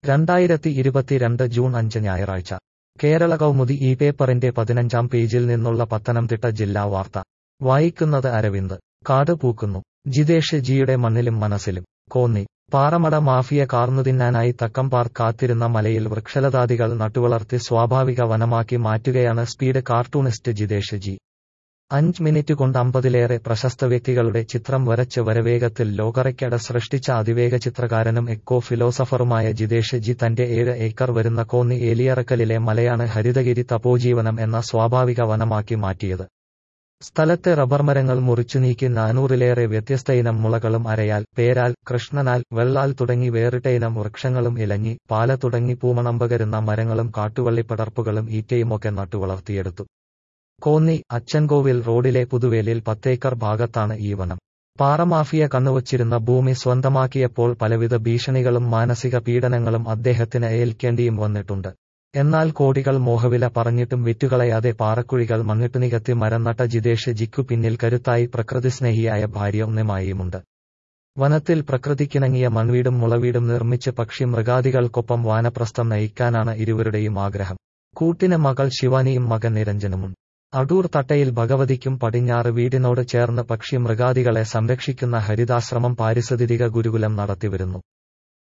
രണ്ടായിരത്തി ഇരുപത്തിരണ്ട് ജൂൺ അഞ്ച് ഞായറാഴ്ച കേരള കൗമുദി ഈ പേപ്പറിന്റെ പതിനഞ്ചാം പേജിൽ നിന്നുള്ള പത്തനംതിട്ട ജില്ലാ വാർത്ത വായിക്കുന്നത് അരവിന്ദ് കാട് പൂക്കുന്നു ജിതേഷ് ജിയുടെ മണ്ണിലും മനസ്സിലും കോന്നി പാറമട മാഫിയ കാർന്നുതിന്നാനായി തക്കം പാർക്ക് കാത്തിരുന്ന മലയിൽ വൃക്ഷലതാദികൾ നട്ടുവളർത്തി സ്വാഭാവിക വനമാക്കി മാറ്റുകയാണ് സ്പീഡ് കാർട്ടൂണിസ്റ്റ് ജിതേഷ് ജി അഞ്ച് മിനിറ്റ് കൊണ്ട് അമ്പതിലേറെ പ്രശസ്ത വ്യക്തികളുടെ ചിത്രം വരച്ച് വരവേഗത്തിൽ ലോകറെക്കട സൃഷ്ടിച്ച അതിവേഗ ചിത്രകാരനും എക്കോ ഫിലോസഫറുമായ ജിതേഷ് ജി തന്റെ ഏഴ് ഏക്കർ വരുന്ന കോന്നി ഏലിയറക്കലിലെ മലയാണ് ഹരിതഗിരി തപോജീവനം എന്ന സ്വാഭാവിക വനമാക്കി മാറ്റിയത് സ്ഥലത്തെ റബ്ബർ മരങ്ങൾ മുറിച്ചു നീക്കി നാനൂറിലേറെ വ്യത്യസ്തയിനം മുളകളും അരയാൽ പേരാൽ കൃഷ്ണനാൽ വെള്ളാൽ തുടങ്ങി വേറിട്ടയിനം വൃക്ഷങ്ങളും ഇലഞ്ഞി പാല തുടങ്ങി പൂമണം പകരുന്ന മരങ്ങളും കാട്ടുവള്ളിപ്പടർപ്പുകളും ഈറ്റയുമൊക്കെ നട്ടുവളർത്തിയെടുത്തു കോന്നി അച്ചൻകോവിൽ റോഡിലെ പുതുവേലിൽ പത്തേക്കർ ഭാഗത്താണ് ഈ വനം പാറമാഫിയ കണ്ണുവച്ചിരുന്ന ഭൂമി സ്വന്തമാക്കിയപ്പോൾ പലവിധ ഭീഷണികളും മാനസിക പീഡനങ്ങളും അദ്ദേഹത്തിന് ഏൽക്കേണ്ടിയും വന്നിട്ടുണ്ട് എന്നാൽ കോടികൾ മോഹവില പറഞ്ഞിട്ടും വിറ്റുകളയാതെ പാറക്കുഴികൾ മണ്ണിട്ടു നികത്തി മരം നട്ട ജിതേഷ് ജിക്കു പിന്നിൽ കരുത്തായി പ്രകൃതിസ്നേഹിയായ ഭാര്യ ഒന്നുമായുമുണ്ട് വനത്തിൽ പ്രകൃതിക്കിണങ്ങിയ മൺവീടും മുളവീടും നിർമ്മിച്ച് പക്ഷി മൃഗാദികൾക്കൊപ്പം വാനപ്രസ്ഥം നയിക്കാനാണ് ഇരുവരുടെയും ആഗ്രഹം കൂട്ടിന് മകൾ ശിവാനിയും മകൻ നിരഞ്ജനുമുണ്ട് അടൂർ തട്ടയിൽ ഭഗവതിക്കും പടിഞ്ഞാറ് വീടിനോട് ചേർന്ന് പക്ഷി മൃഗാദികളെ സംരക്ഷിക്കുന്ന ഹരിതാശ്രമം പാരിസ്ഥിതിക ഗുരുകുലം നടത്തിവരുന്നു